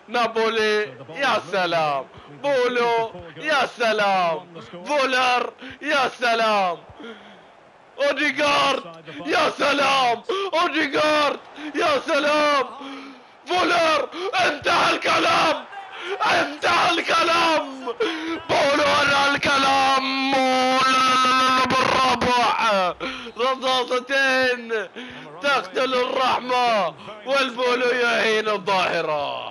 نابولي يا سلام بولو يا سلام فولر يا سلام اوديجارد يا سلام اوديجارد يا سلام فولر انتهى الكلام انتهى الكلام بولو انهى الكلام بالربع رصاصتين تقتل الرحمة والبولو يهين الظاهرة